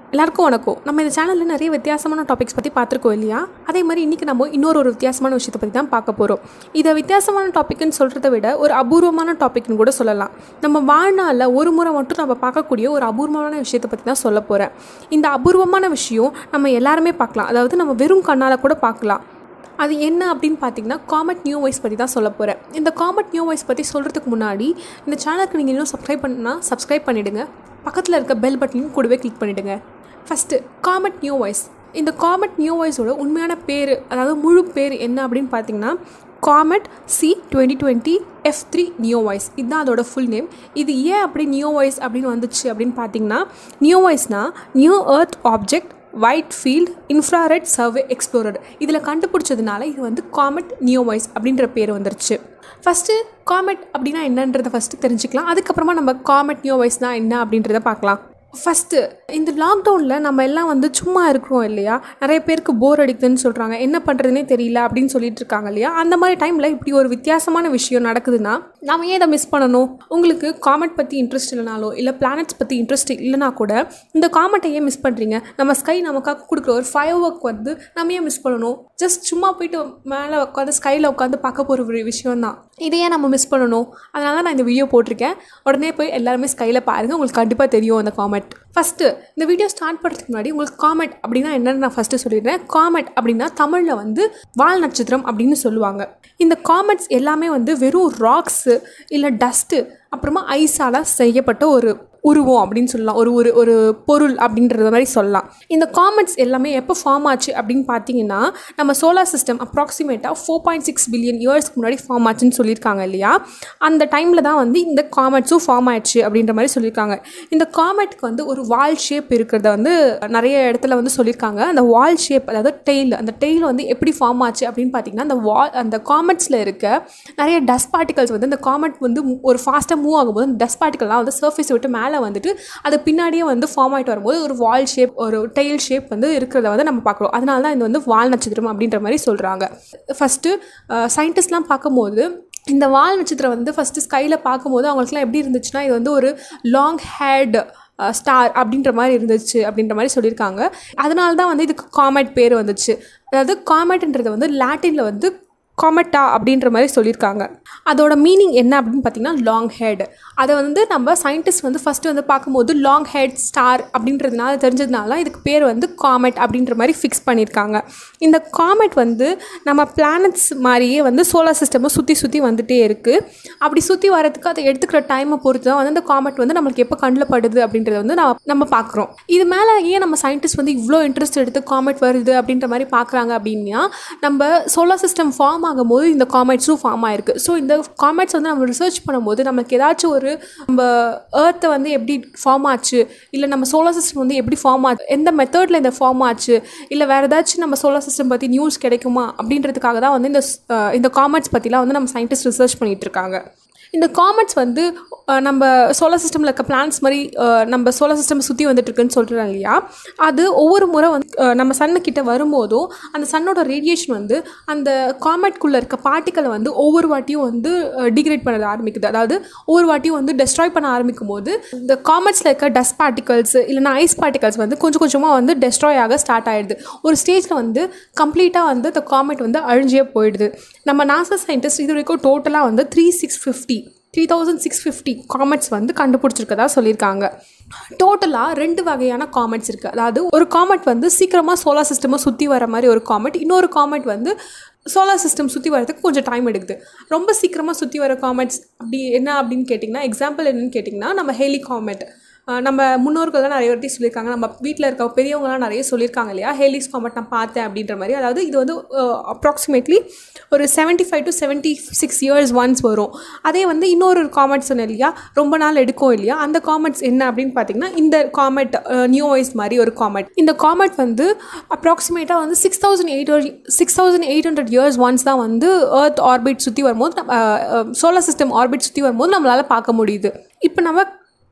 எல்லாருக்கும் வணக்கம் நம்ம இந்த சேனலில் நிறைய வித்தியாசமான டாபிக்ஸ் பற்றி பார்த்துருக்கோம் இல்லையா அதே மாதிரி இன்றைக்கி நம்ம இன்னொரு ஒரு வித்தியாசமான விஷயத்தை பற்றி தான் பார்க்க போகிறோம் இதை வித்தியாசமான டாபிக்னு சொல்கிறத விட ஒரு அபூர்வமான டாபிக்னு கூட சொல்லலாம் நம்ம வாழ்நாளில் ஒரு முறை மட்டும் நம்ம பார்க்கக்கூடிய ஒரு அபூர்வமான விஷயத்தை பற்றி தான் சொல்ல போகிறேன் இந்த அபூர்வமான விஷயம் நம்ம எல்லாருமே பார்க்கலாம் அதாவது நம்ம வெறும் கண்ணால் கூட பார்க்கலாம் அது என்ன அப்படின்னு பார்த்தீங்கன்னா காமெட் நியூ வாய்ஸ் பற்றி தான் சொல்ல போகிறேன் இந்த காமெட் நியூ வாய்ஸ் பற்றி சொல்கிறதுக்கு முன்னாடி இந்த சேனலுக்கு நீங்கள் இன்னும் சப்ஸ்கிரைப் பண்ணால் சப்ஸ்கிரைப் பண்ணிவிடுங்க பக்கத்தில் இருக்க பெல் பட்டனையும் கூடவே கிளிக் பண்ணிவிடுங்க ஃபஸ்ட்டு காமெட் நியூ வாய்ஸ் இந்த காமெட் நியூ வாய்ஸோட உண்மையான பேர் அதாவது முழு பேர் என்ன அப்படின்னு பார்த்தீங்கன்னா comet C twenty twenty F three நியோ வாய்ஸ் இதுதான் அதோட ஃபுல் நேம் இது ஏன் அப்படி நியோ வாய்ஸ் அப்படின்னு வந்துச்சு அப்படின்னு பார்த்தீங்கன்னா நியோ வாய்ஸ்னால் near earth object wide field infrared survey explorer இதில் கண்டுபிடிச்சதுனால இது வந்து காமெட் நியோவைஸ் அப்படின்ற பேர் வந்துருச்சு ஃபஸ்ட்டு காமெட் அப்படின்னா என்னன்றதை ஃபஸ்ட்டு தெரிஞ்சுக்கலாம் அதுக்கப்புறமா நம்ம காமெட் நியோவைஸ் தான் என்ன அப்படின்றத பார்க்கலாம் ஃபஸ்ட்டு இந்த லாக்டவுனில் நம்ம எல்லாம் வந்து சும்மா இருக்கிறோம் இல்லையா நிறைய பேருக்கு போர் அடிக்குதுன்னு சொல்கிறாங்க என்ன பண்ணுறதுனே தெரியல அப்படின்னு சொல்லிட்டு இருக்காங்க இல்லையா அந்த மாதிரி டைமில் இப்படி ஒரு வித்தியாசமான விஷயம் நடக்குதுன்னா நம்ம ஏன் இதை மிஸ் பண்ணணும் உங்களுக்கு காமெட் பற்றி இன்ட்ரெஸ்ட் இல்லைனாலோ இல்லை பிளானட்ஸ் பற்றி இன்ட்ரெஸ்ட் இல்லைனா கூட இந்த காமெட்டை ஏன் மிஸ் பண்ணுறீங்க நம்ம ஸ்கை நமக்காக கொடுக்குற ஒரு ஃபயர் ஒர்க் வந்து நம்ம ஏன் மிஸ் பண்ணணும் ஜஸ்ட் சும்மா போயிட்டு மேலே உட்காந்து ஸ்கையில் உட்காந்து பார்க்க போகிற ஒரு விஷயம் தான் இதையே நம்ம மிஸ் பண்ணணும் அதனால தான் நான் இந்த வீடியோ போட்டிருக்கேன் உடனே போய் எல்லாருமே ஸ்கையில் பாருங்கள் உங்களுக்கு கண்டிப்பாக தெரியும் அந்த காமெட் ஃபஸ்ட்டு இந்த வீடியோ ஸ்டார்ட் பண்ணுறதுக்கு முன்னாடி உங்களுக்கு காமெட் அப்படின்னா என்னென்னு நான் ஃபஸ்ட்டு சொல்லிடுறேன் காமெட் அப்படின்னா தமிழில் வந்து வால் நட்சத்திரம் அப்படின்னு சொல்லுவாங்க இந்த காமெட்ஸ் எல்லாமே வந்து வெறும் ராக்ஸு இல்லை டஸ்ட்டு அப்புறமா ஐஸால் செய்யப்பட்ட ஒரு உருவம் அப்படின்னு சொல்லலாம் ஒரு ஒரு ஒரு பொருள் அப்படின்றத மாதிரி சொல்லலாம் இந்த காமெட்ஸ் எல்லாமே எப்போ ஃபார்ம் ஆச்சு அப்படின்னு பார்த்தீங்கன்னா நம்ம சோலார் சிஸ்டம் அப்ராக்சிமேட்டாக ஃபோர் பாயிண்ட் சிக்ஸ் பில்லியன் இயர்ஸ்க்கு முன்னாடி ஃபார்ம் ஆச்சுன்னு சொல்லியிருக்காங்க இல்லையா அந்த டைமில் தான் வந்து இந்த காமெட்ஸும் ஃபார்ம் ஆயிடுச்சு அப்படின்ற மாதிரி சொல்லியிருக்காங்க இந்த காமெட்க்கு வந்து ஒரு வால் ஷேப் இருக்கிறத வந்து நிறைய இடத்துல வந்து சொல்லியிருக்காங்க அந்த வால் ஷேப் அதாவது டெய்ல் அந்த டெய்ல் வந்து எப்படி ஃபார்ம் ஆச்சு அப்படின்னு பார்த்தீங்கன்னா அந்த வால் அந்த காமெட்ஸில் இருக்க நிறைய டஸ்ட் பார்ட்டிகல்ஸ் வந்து இந்த காமெட் வந்து ஒரு ஃபாஸ்ட்டாக மூவ் ஆகும்போது அந்த டஸ்ட் பார்ட்டிகல்லாம் வந்து சர்ஃபேஸ் விட்டு மேலே வந்துட்டு அது பின்னாடியே வந்து ஃபார்ம் ஆகிட்டு வரும்போது ஒரு வால் ஷேப் ஒரு டெய்ல் ஷேப் வந்து இருக்கிறத வந்து நம்ம பார்க்குறோம் அதனால தான் இது வந்து வால் நட்சத்திரம் அப்படின்ற மாதிரி சொல்கிறாங்க ஃபஸ்ட்டு சயின்டிஸ்ட்லாம் பார்க்கும்போது இந்த வால் நட்சத்திரம் வந்து ஃபஸ்ட்டு ஸ்கையில் பார்க்கும்போது அவங்களுக்குலாம் எப்படி இருந்துச்சுன்னா இது வந்து ஒரு லாங் ஹேட் ஸ்டார் அப்படின்ற மாதிரி இருந்துச்சு அப்படின்ற மாதிரி சொல்லியிருக்காங்க அதனால தான் வந்து இதுக்கு காமெட் பேர் வந்துச்சு அதாவது காமெட்ன்றது வந்து லாட்டினில் வந்து காமெட்டா அப்படின்ற மாதிரி சொல்லியிருக்காங்க அதோட மீனிங் என்ன அப்படின்னு பார்த்தீங்கன்னா லாங் ஹெட் அதை வந்து நம்ம சயின்டிஸ்ட் வந்து ஃபஸ்ட்டு வந்து பார்க்கும்போது லாங் ஹெட் ஸ்டார் அப்படின்றதுனால தெரிஞ்சதுனால இதுக்கு பேர் வந்து காமெட் அப்படின்ற மாதிரி ஃபிக்ஸ் பண்ணியிருக்காங்க இந்த காமெட் வந்து நம்ம பிளானட்ஸ் மாதிரியே வந்து சோலார் சிஸ்டமை சுற்றி சுற்றி வந்துகிட்டே இருக்குது அப்படி சுற்றி வரதுக்கு அதை எடுத்துக்கிற டைமை பொறுத்து தான் வந்து அந்த காமெட் வந்து நம்மளுக்கு எப்போ கண்ணில் படுது அப்படின்றத வந்து நம்ம நம்ம பார்க்குறோம் இது மேலே ஏன் நம்ம சயின்டிஸ்ட் வந்து இவ்வளோ இன்ட்ரெஸ்ட் எடுத்து காமெட் வருது அப்படின்ற மாதிரி பார்க்குறாங்க அப்படின்னா நம்ம சோலார் சிஸ்டம் ஃபார்ம் ஆகும்போது இந்த காமெட்ஸும் ஃபார்ம் ஆயிருக்கு ஸோ இந்த காமெட்ஸ் வந்து நம்ம ரிசர்ச் பண்ணும்போது நமக்கு ஏதாச்சும் ஒரு நம்ம ஏர்த்தை வந்து எப்படி ஃபார்ம் ஆச்சு இல்லை நம்ம சோலார் சிஸ்டம் வந்து எப்படி ஃபார்ம் ஆச்சு எந்த மெத்தடில் இந்த ஃபார்ம் ஆச்சு இல்லை வேறு ஏதாச்சும் நம்ம சோலார் சிஸ்டம் பற்றி நியூஸ் கிடைக்குமா அப்படின்றதுக்காக தான் வந்து இந்த இந்த காமெட்ஸ் பற்றிலாம் வந்து நம்ம சயின்டிஸ்ட் ரிசர்ச் பண்ணிகிட்டு இருக்காங்க இந்த காமெட்ஸ் வந்து நம்ம சோலார் சிஸ்டமில் இருக்க பிளான்ஸ் மாதிரி நம்ம சோலார் சிஸ்டம் சுற்றி வந்துட்டுருக்குன்னு சொல்கிறோம் இல்லையா அது ஒவ்வொரு முறை வந்து நம்ம சன்னுக்கிட்ட வரும்போதும் அந்த சன்னோட ரேடியேஷன் வந்து அந்த காமெட்குள்ளே இருக்க பார்ட்டிக்கலை வந்து ஒவ்வொரு வாட்டியும் வந்து டிகிரேட் பண்ண ஆரம்பிக்குது அதாவது ஒவ்வொரு வாட்டியும் வந்து டெஸ்ட்ராய் பண்ண ஆரம்பிக்கும் போது இந்த காமெட்ஸில் இருக்க டஸ்ட் பார்ட்டிகல்ஸ் இல்லைனா ஐஸ் பார்ட்டிகல்ஸ் வந்து கொஞ்சம் கொஞ்சமாக வந்து டெஸ்ட்ராய் ஆக ஸ்டார்ட் ஆகிடுது ஒரு ஸ்டேஜில் வந்து கம்ப்ளீட்டாக வந்து இந்த காமெட் வந்து அழிஞ்சே போயிடுது நம்ம நாசா சயின்டிஸ்ட் இது வரைக்கும் டோட்டலாக வந்து three six fifty three thousand six fifty comets வந்து கண்டுபிடிச்சிருக்கதா சொல்லியிருக்காங்க டோட்டலாக ரெண்டு வகையான காமெட்ஸ் இருக்குது அதாவது ஒரு காமெட் வந்து சீக்கிரமாக சோலார் சிஸ்டமை சுற்றி வர மாதிரி ஒரு காமெட் இன்னொரு காமெட் வந்து சோலார் சிஸ்டம் சுற்றி வரதுக்கு கொஞ்சம் டைம் எடுக்குது ரொம்ப சீக்கிரமாக சுற்றி வர காமெட்ஸ் அப்படி என்ன அப்படின்னு கேட்டிங்கன்னா எக்ஸாம்பிள் என்னன்னு கேட்டிங்கன்னா நம்ம ஹெலி காமெட் நம்ம முன்னோர்கள்லாம் நிறைய வாட்டி சொல்லியிருக்காங்க நம்ம வீட்டில் இருக்க பெரியவங்களாம் நிறைய சொல்லியிருக்காங்க இல்லையா ஹேலிஸ் காமெட் நான் பார்த்தேன் அப்படின்ற மாதிரி அதாவது இது வந்து அப்ராக்சிமேட்லி ஒரு seventy five to seventy six years once வரும் அதே வந்து இன்னொரு காமெட் சொன்னேன் இல்லையா ரொம்ப நாள் எடுக்கும் இல்லையா அந்த காமெட்ஸ் என்ன அப்படின்னு பார்த்தீங்கன்னா இந்த காமெட் நியூ வைஸ் மாதிரி ஒரு காமெட் இந்த காமெட் வந்து அப்ராக்சிமேட்டாக வந்து six thousand eight six thousand eight hundred years once தான் வந்து ஏர்த் ஆர்பிட் சுற்றி வரும்போது சோலார் சிஸ்டம் ஆர்பிட் சுற்றி வரும்போது நம்மளால் பார்க்க முடியுது இப்போ நம்ம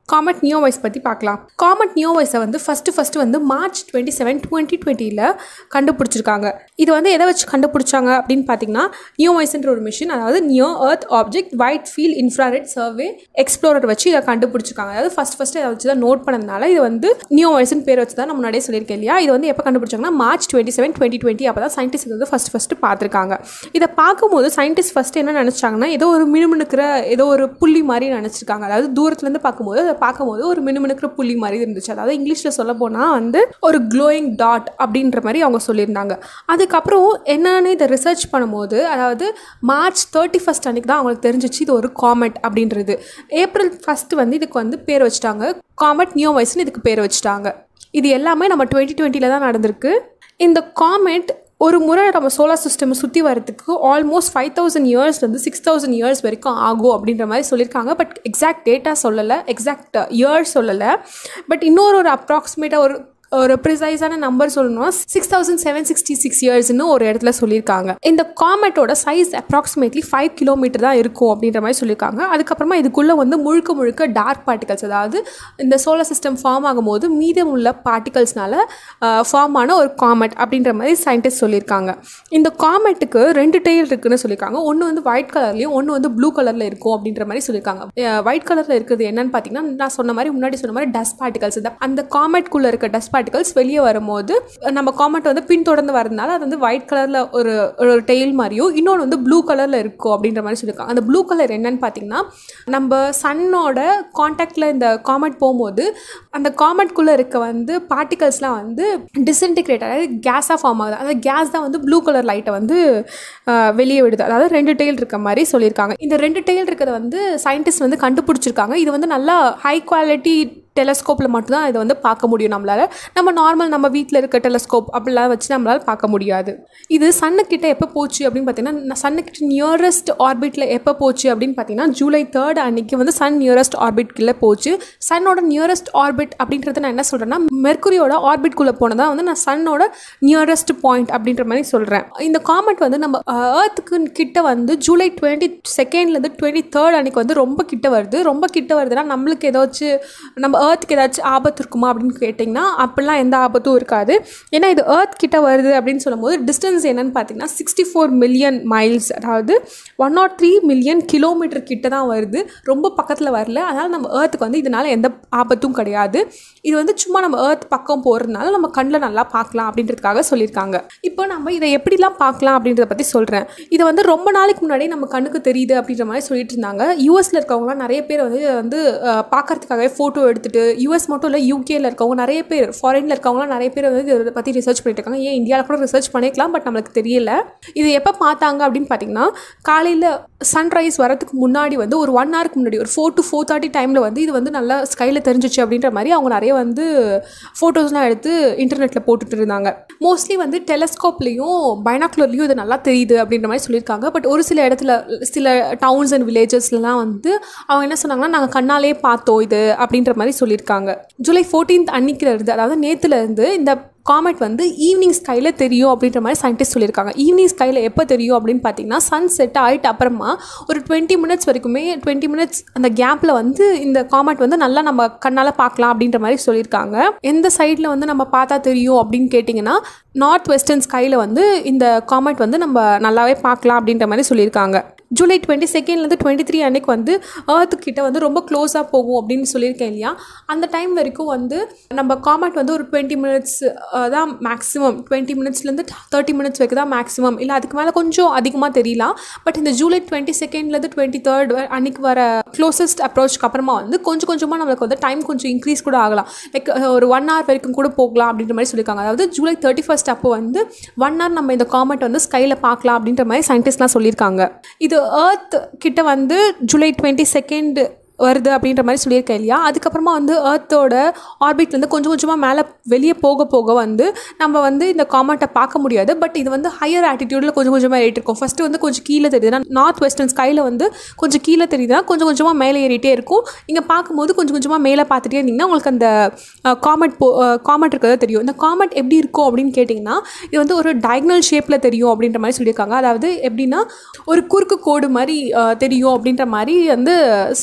காமெட் நியோவைஸ் பற்றி பார்க்கலாம் காமெட் நியோவைஸை வந்து ஃபஸ்ட்டு ஃபஸ்ட்டு வந்து மார்ச் டுவெண்ட்டி செவன் டுவெண்ட்டி டுவெண்ட்டியில் கண்டுபிடிச்சிருக்காங்க இது வந்து எதை வச்சு கண்டுபிடிச்சாங்க அப்படின்னு பார்த்தீங்கன்னா நியோவைஸ்ன்ற ஒரு மிஷின் அதாவது neo earth object wide field infrared survey explorer வச்சு இதை கண்டுபிடிச்சிருக்காங்க அதாவது ஃபஸ்ட் ஃபஸ்ட்டு அதை வச்சு தான் நோட் பண்ணதுனால இது வந்து நியோவைஸ்னு பேர் வச்சு தான் நம்ம முன்னாடியே சொல்லியிருக்கேன் இல்லையா இது வந்து எப்போ கண்டுபிடிச்சாங்கன்னா March twenty seven twenty twenty அப்போ தான் சயின்டிஸ்ட் வந்து ஃபஸ்ட் ஃபஸ்ட்டு பார்த்துருக்காங்க இதை பார்க்கும்போது சயின்டிஸ்ட் ஃபஸ்ட்டு என்ன நினச்சாங்கன்னா ஏதோ ஒரு மினுமினுக்கிற ஏதோ ஒரு புள்ளி மாதிரி நினச்சிருக்காங்க அதாவது தூரத்துலேருந்து பார்க்கும்போது அதை பார்க்கும்போது ஒரு மினுமினுக்கிற புள்ளி மாதிரி இருந்துச்சு அதாவது இங்கிலீஷில் சொல்ல போனால் வந்து ஒரு க்ளோயிங் டாட் அப்படின்ற மாதிரி அவங்க சொல்லியிருந்தாங்க அதுக்கப்புறம் என்னன்னு இதை ரிசர்ச் பண்ணும்போது அதாவது மார்ச் தேர்ட்டி ஃபஸ்ட் அன்றைக்கி தான் அவங்களுக்கு தெரிஞ்சிச்சு இது ஒரு காமெட் அப்படின்றது ஏப்ரல் ஃபஸ்ட்டு வந்து இதுக்கு வந்து பேர் வச்சுட்டாங்க காமெட் நியோ வயசுன்னு இதுக்கு பேர் வச்சுட்டாங்க இது எல்லாமே நம்ம டுவெண்ட்டி டுவெண்ட்டியில் தான் நடந்திருக்கு இந்த காமெட் ஒரு முறை நம்ம சோலார் சிஸ்டம் சுற்றி வரதுக்கு ஆல்மோஸ்ட் ஃபைவ் தௌசண்ட் இயர்ஸ்லேருந்து சிக்ஸ் தௌசண்ட் இயர்ஸ் வரைக்கும் ஆகும் அப்படின்ற மாதிரி சொல்லியிருக்காங்க பட் எக்ஸாக்ட் டேட்டா சொல்லலை எக்ஸாக்ட் இயர்ஸ் சொல்லலை பட் இன்னொரு ஒரு அப்ராக்சிமேட்டாக ஒரு ஒரு ப்ரிசைஸான நம்பர் சொல்லணும்னா six thousand seven sixty six இயர்ஸ்னு ஒரு இடத்துல சொல்லியிருக்காங்க இந்த காமெட்டோட சைஸ் அப்ராக்சிமேட்லி ஃபைவ் கிலோமீட்டர் தான் இருக்கும் அப்படின்ற மாதிரி சொல்லியிருக்காங்க அதுக்கப்புறமா இதுக்குள்ளே வந்து முழுக்க முழுக்க டார்க் பார்ட்டிகல்ஸ் அதாவது இந்த சோலார் சிஸ்டம் ஃபார்ம் ஆகும்போது மீதம் உள்ள பார்ட்டிகல்ஸ்னால ஃபார்ம் ஆன ஒரு காமெட் அப்படின்ற மாதிரி சயின்டிஸ்ட் சொல்லியிருக்காங்க இந்த காமெட்டுக்கு ரெண்டு டெய்ல் இருக்குன்னு சொல்லியிருக்காங்க ஒன்று வந்து ஒயிட் கலர்லேயும் ஒன்று வந்து ப்ளூ கலரில் இருக்கும் அப்படின்ற மாதிரி சொல்லியிருக்காங்க ஒயிட் கலரில் இருக்கிறது என்னன்னு பார்த்தீங்கன்னா நான் சொன்ன மாதிரி முன்னாடி சொன்ன மாதிரி டஸ்ட் பார்ட்டிகல்ஸ் அந்த காமெட்குள்ளே இருக்க டஸ்ட் பார்ட்டிகல்ஸ் வெளியே வரும்போது நம்ம காமெண்ட் வந்து பின்தொடர்ந்து வரதுனால அது வந்து ஒயிட் கலரில் ஒரு ஒரு டெய்ல் மாதிரியும் இன்னொன்று வந்து ப்ளூ கலரில் இருக்கும் அப்படின்ற மாதிரி சொல்லியிருக்காங்க அந்த ப்ளூ கலர் என்னன்னு பார்த்தீங்கன்னா நம்ம சன்னோட காண்டாக்டில் இந்த காமெட் போகும்போது அந்த காமெட்குள்ளே இருக்க வந்து பார்ட்டிகல்ஸ்லாம் வந்து டிஸ்இன்டிகிரேட் அதாவது கேஸாக ஃபார்ம் ஆகுது அந்த கேஸ் தான் வந்து ப்ளூ கலர் லைட்டை வந்து வெளியே விடுது அதாவது ரெண்டு டெய்ல் இருக்க மாதிரி சொல்லியிருக்காங்க இந்த ரெண்டு டெய்ல் இருக்கிறத வந்து சயின்டிஸ்ட் வந்து கண்டுபிடிச்சிருக்காங்க இது வந்து நல்லா ஹை குவாலிட்டி டெலஸ்கோப்பில் மட்டும்தான் இதை வந்து பார்க்க முடியும் நம்மளால் நம்ம நார்மல் நம்ம வீட்டில் இருக்க டெலஸ்கோப் அப்படிலாம் வச்சு நம்மளால் பார்க்க முடியாது இது சன்னுக்கிட்ட எப்போ போச்சு அப்படின்னு பார்த்தீங்கன்னா சன்னுக்கிட்ட நியரஸ்ட் ஆர்பிட்டில் எப்போ போச்சு அப்படின்னு பார்த்தீங்கன்னா ஜூலை தேர்ட் அன்னைக்கு வந்து சன் நியரஸ்ட் ஆர்பிட்குள்ளே போச்சு சன்னோட நியரஸ்ட் ஆர்பிட் அப்படின்றத நான் என்ன சொல்கிறேன்னா மெர்குரியோட ஆர்பிட்குள்ளே போனதான் வந்து நான் சன்னோட நியரஸ்ட் பாயிண்ட் அப்படின்ற மாதிரி சொல்கிறேன் இந்த காமெண்ட் வந்து நம்ம ஏர்த்துக்கு கிட்ட வந்து ஜூலை டுவெண்ட்டி செகண்ட்லேருந்து டுவெண்ட்டி தேர்ட் அன்னைக்கு வந்து ரொம்ப கிட்ட வருது ரொம்ப கிட்ட வருதுன்னா நம்மளுக்கு ஏதாச்சும் நம்ம ஏர்த்துக்கு ஏதாச்சும் ஆபத்து இருக்குமா அப்படின்னு கேட்டிங்கன்னா அப்படிலாம் எந்த ஆபத்தும் இருக்காது ஏன்னா இது ஏர்த் கிட்ட வருது அப்படின்னு சொல்லும்போது டிஸ்டன்ஸ் என்னன்னு பார்த்தீங்கன்னா சிக்ஸ்டி ஃபோர் மில்லியன் மைல்ஸ் அதாவது one nought three million kilometre கிட்ட தான் வருது ரொம்ப பக்கத்தில் வரல அதனால் நம்ம ஏர்த்துக்கு வந்து இதனால் எந்த ஆபத்தும் கிடையாது இது வந்து சும்மா நம்ம ஏர்த் பக்கம் போகிறதுனால நம்ம கண்ணில் நல்லா பார்க்கலாம் அப்படின்றதுக்காக சொல்லியிருக்காங்க இப்போ நம்ம இதை எப்படிலாம் பார்க்கலாம் அப்படின்றத பற்றி சொல்கிறேன் இதை வந்து ரொம்ப நாளைக்கு முன்னாடி நம்ம கண்ணுக்கு தெரியுது அப்படின்ற மாதிரி சொல்லிட்டு இருந்தாங்க யூஎஸில் இருக்கவங்களாம் நிறைய பேர் வந்து இதை வந்து பார்க்கறதுக்காகவே ஃபோட்டோ எடுத்துகிட்டு யூஎஸ் மட்டும் இல்லை யூகேல இருக்கவங்க நிறைய பேர் ஃபாரினில் இருக்கவங்களாம் நிறைய பேர் வந்து இதை பற்றி ரிசர்ச் பண்ணிட்டு இருக்காங்க ஏன் இந்தியாவில் கூட ரிசர்ச் பண்ணிக்கலாம் பட் நம்மளுக்கு தெரியல இது எப்போ பார்த்தாங்க அப்படின்னு பார்த்தீங்கன்னா காலையில் சன்ரைஸ் வரதுக்கு முன்னாடி வந்து ஒரு ஒன் ஹவருக்கு முன்னாடி ஒரு ஃபோர் டு ஃபோர் தேர்ட்டி டைமில் வந்து இது வந்து நல்லா ஸ்கையில் தெரிஞ்சிச்சு அப்படின்ற மாதிரி அவங்க நிறைய வந்து ஃபோட்டோஸ்லாம் எடுத்து இன்டர்நெட்டில் போட்டுட்டு இருந்தாங்க மோஸ்ட்லி வந்து டெலஸ்கோப்லேயும் பைனாக்குலர்லேயும் இது நல்லா தெரியுது அப்படின்ற மாதிரி சொல்லியிருக்காங்க பட் ஒரு சில இடத்துல சில டவுன்ஸ் அண்ட் வில்லேஜஸ்லாம் வந்து அவங்க என்ன சொன்னாங்கன்னா நாங்கள் கண்ணாலே பார்த்தோம் இது அப்படின்ற மாதிரி சொல்லியிருக்காங்க ஜூலை ஃபோர்டீன்த் அன்னைக்குல இருந்து அதாவது நேத்துல இருந்து இந்த காமெட் வந்து ஈவினிங் ஸ்கையில் தெரியும் அப்படின்ற மாதிரி சயின்டிஸ்ட் சொல்லியிருக்காங்க ஈவினிங் ஸ்கையில் எப்போ தெரியும் அப்படின்னு பார்த்தீங்கன்னா சன் செட் ஆகிட்டு அப்புறமா ஒரு டுவெண்ட்டி மினிட்ஸ் வரைக்குமே டுவெண்ட்டி மினிட்ஸ் அந்த கேப்பில் வந்து இந்த காமெட் வந்து நல்லா நம்ம கண்ணால் பார்க்கலாம் அப்படின்ற மாதிரி சொல்லியிருக்காங்க எந்த சைடில் வந்து நம்ம பார்த்தா தெரியும் அப்படின்னு கேட்டிங்கன்னா நார்த் வெஸ்டர்ன் ஸ்கையில் வந்து இந்த காமெட் வந்து நம்ம நல்லாவே பார்க்கலாம் அப்படின்ற மாதிரி சொல்லியிருக்காங்க ஜூலை டுவெண்ட்டி செகண்ட்லேருந்து டுவெண்ட்டி த்ரீ அன்னைக்கு வந்து ஏர்த்து கிட்ட வந்து ரொம்ப க்ளோஸாக போகும் அப்படின்னு சொல்லியிருக்கேன் இல்லையா அந்த டைம் வரைக்கும் வந்து நம்ம காமெட் வந்து ஒரு டுவெண்ட்டி மினிட்ஸ் தான் மேக்ஸிமம் டுவெண்ட்டி மினிட்ஸ்லேருந்து தேர்ட்டி மினிட்ஸ் வரைக்கும் தான் மேக்ஸிமம் இல்லை அதுக்கு மேலே கொஞ்சம் அதிகமாக தெரியலாம் பட் இந்த ஜூலை டுவெண்ட்டி செகண்ட்லேருந்து டுவெண்ட்டி தேர்ட் அன்னைக்கு வர க்ளோசஸ்ட் அப்ரோச்சுக்கு அப்புறமா வந்து கொஞ்சம் கொஞ்சமாக நம்மளுக்கு வந்து டைம் கொஞ்சம் இன்க்ரீஸ் கூட ஆகலாம் லைக் ஒரு ஒன் ஹவர் வரைக்கும் கூட போகலாம் அப்படின்ற மாதிரி சொல்லியிருக்காங்க அதாவது ஜூலை தேர்ட்டி ஃபஸ்ட் அப்போ வந்து ஒன் ஹவர் நம்ம இந்த காமெட் வந்து ஸ்கையில் பார்க்கலாம் அப்படின்ற மாதிரி சயின்டிஸ்ட்லாம் சொல்லியிருக்காங்க இது ஏர்த் கிட்ட வந்து ஜூலை டுவெண்ட்டி செகண்ட் வருது அப்படின்ற மாதிரி சொல்லியிருக்கேன் இல்லையா அதுக்கப்புறமா வந்து ஏர்த்தோட ஆர்பிட்லேருந்து கொஞ்சம் கொஞ்சமாக மேலே வெளியே போக போக வந்து நம்ம வந்து இந்த காமெண்ட்டை பார்க்க முடியாது பட் இது வந்து ஹையர் ஆட்டிடியூடில் கொஞ்சம் கொஞ்சமாக ஏறிட்டு இருக்கும் ஃபஸ்ட்டு வந்து கொஞ்சம் கீழே தெரியுதுன்னா நார்த் வெஸ்டர்ன் ஸ்கையில் வந்து கொஞ்சம் கீழே தெரியுதுன்னா கொஞ்சம் கொஞ்சமாக மேலே ஏறிட்டே இருக்கும் இங்கே பார்க்கும்போது கொஞ்சம் கொஞ்சமாக மேலே பார்த்துட்டே இருந்தீங்கன்னா உங்களுக்கு அந்த காமெண்ட் போ காமெண்ட் இருக்கிறது தெரியும் இந்த காமெண்ட் எப்படி இருக்கும் அப்படின்னு கேட்டிங்கன்னா இது வந்து ஒரு டயக்னல் ஷேப்பில் தெரியும் அப்படின்ற மாதிரி சொல்லியிருக்காங்க அதாவது எப்படின்னா ஒரு குறுக்கு கோடு மாதிரி தெரியும் அப்படின்ற மாதிரி வந்து சயின்டிஸ்ட்லாம்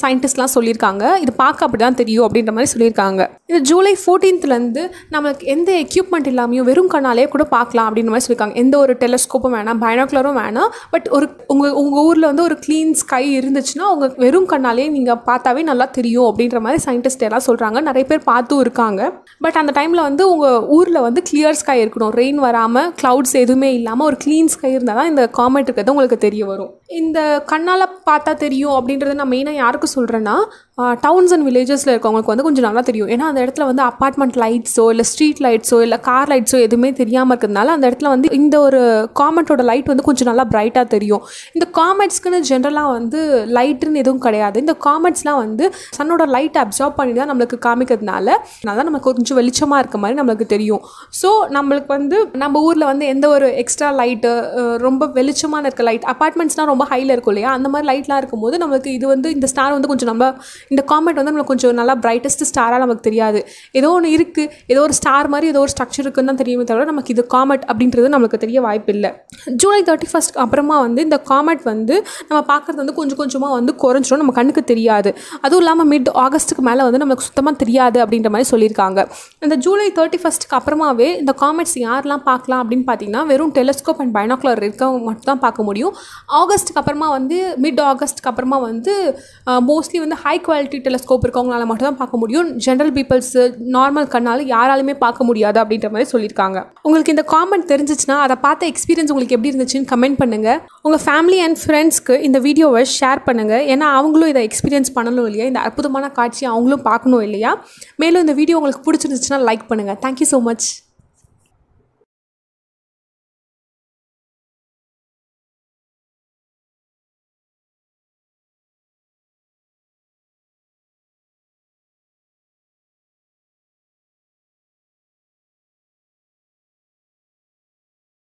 சயின்டிஸ்ட்லாம் சொல்லியிருக்காங்க இது பார்க்க அப்படி தான் தெரியும் அப்படின்ற மாதிரி சொல்லியிருக்காங்க இது ஜூலை ஃபோர்டீன்த்லேருந்து நம்மளுக்கு எந்த எக்யூப்மெண்ட் இல்லாமையும் வெறும் கண்ணாலே கூட பார்க்கலாம் அப்படின்ற மாதிரி சொல்லியிருக்காங்க எந்த ஒரு டெலஸ்கோப்பும் வேணாம் பைனாக்குலரும் வேணாம் பட் ஒரு உங்கள் உங்கள் ஊரில் வந்து ஒரு க்ளீன் ஸ்கை இருந்துச்சுன்னா உங்கள் வெறும் கண்ணாலே நீங்கள் பார்த்தாவே நல்லா தெரியும் அப்படின்ற மாதிரி சயின்டிஸ்ட் எல்லாம் சொல்கிறாங்க நிறைய பேர் பார்த்தும் இருக்காங்க பட் அந்த டைமில் வந்து உங்கள் ஊரில் வந்து கிளியர் ஸ்கை இருக்கணும் ரெயின் வராமல் க்ளவுட்ஸ் எதுவுமே இல்லாமல் ஒரு க்ளீன் ஸ்கை இருந்தால் தான் இந்த காமெட் இருக்கிறது உங்களுக்கு தெரிய வரும் இந்த கண்ணால் பார்த்தா தெரியும் அப்படின்றத நான் மெயினாக யாருக்கு சொல்கிறேன்னா டவுன்ஸ் அண்ட் வில்லேஜஸில் இருக்கவங்களுக்கு வந்து கொஞ்சம் நல்லா தெரியும் ஏன்னா அந்த இடத்துல வந்து அப்பார்ட்மெண்ட் லைட்ஸோ இல்லை ஸ்ட்ரீட் லைட்ஸோ இல்லை கார் லைட்ஸோ எதுவுமே தெரியாமல் இருக்கிறதுனால அந்த இடத்துல வந்து இந்த ஒரு காமெட்டோட லைட் வந்து கொஞ்சம் நல்லா பிரைட்டாக தெரியும் இந்த காமெட்ஸ்க்குன்னு ஜென்ரலாக வந்து லைட்டுன்னு எதுவும் கிடையாது இந்த காமெட்ஸ்லாம் வந்து சன்னோட லைட் அப்சார்ப் பண்ணி தான் நம்மளுக்கு காமிக்கிறதுனால அதனால் நமக்கு கொஞ்சம் வெளிச்சமாக இருக்க மாதிரி நம்மளுக்கு தெரியும் ஸோ நம்மளுக்கு வந்து நம்ம ஊரில் வந்து எந்த ஒரு எக்ஸ்ட்ரா லைட்டு ரொம்ப வெளிச்சமான இருக்க லைட் அப்பார்ட்மெண்ட்ஸ்லாம் ரொம்ப ஹையில் இருக்கும் இல்லையா அந்த மாதிரி லைட்லாம் இருக்கும்போது நம்மளுக்கு இது வந்து இந்த ஸ்டார் வந்து கொஞ்சம் நம்ம இந்த காமெட் வந்து நம்மளுக்கு கொஞ்சம் நல்லா பிரைட்டஸ்ட் ஸ்டாராக நமக்கு தெரியாது ஏதோ ஒன்று இருக்குது ஏதோ ஒரு ஸ்டார் மாதிரி ஏதோ ஒரு ஸ்ட்ரக்சர் இருக்குன்னு தான் தெரியுமே தவிர நமக்கு இது காமெட் அப்படின்றது நமக்கு தெரிய வாய்ப்பு இல்லை ஜூலை தேர்ட்டி ஃபஸ்ட் அப்புறமா வந்து இந்த காமெட் வந்து நம்ம பார்க்குறது வந்து கொஞ்சம் கொஞ்சமாக வந்து குறைஞ்சிரும் நம்ம கண்ணுக்கு தெரியாது அதுவும் இல்லாமல் மிட் ஆகஸ்ட்டுக்கு மேலே வந்து நமக்கு சுத்தமாக தெரியாது அப்படின்ற மாதிரி சொல்லியிருக்காங்க இந்த ஜூலை தேர்ட்டி ஃபஸ்ட்டுக்கு அப்புறமாவே இந்த காமெட்ஸ் யாரெல்லாம் பார்க்கலாம் அப்படின்னு பார்த்தீங்கன்னா வெறும் டெலஸ்கோப் அண்ட் பைனாக்குலர் இருக்கவங்க மட்டும் தான் பார்க்க முடியும் ஆகஸ்ட்டுக்கு அப்புறமா வந்து மிட் ஆகஸ்ட்டுக்கு அப்புறமா வந்து மோஸ்ட்லி வந்து ஹை குவாலிட்டி டெலஸ்கோப் இருக்கவங்களால மட்டும் தான் பார்க்க முடியும் ஜென்ரல் பீப்புள்ஸ் நார்மல் கண்ணால் யாராலுமே பார்க்க முடியாது அப்படின்ற மாதிரி சொல்லியிருக்காங்க உங்களுக்கு இந்த காமெண்ட் தெரிஞ்சிச்சுன்னா அதை பார்த்த எக்ஸ்பீரியன்ஸ் உங்களுக்கு எப்படி இருந்துச்சுன்னு கமெண்ட் பண்ணுங்கள் உங்கள் ஃபேமிலி அண்ட் ஃப்ரெண்ட்ஸ்க்கு இந்த வீடியோவை ஷேர் பண்ணுங்கள் ஏன்னா அவங்களும் இதை எக்ஸ்பீரியன்ஸ் பண்ணணும் இல்லையா இந்த அற்புதமான காட்சியை அவங்களும் பார்க்கணும் இல்லையா மேலும் இந்த வீடியோ உங்களுக்கு பிடிச்சிருந்துச்சுன்னா லைக் பண்ணுங்கள் தேங்க்யூ ஸோ மச்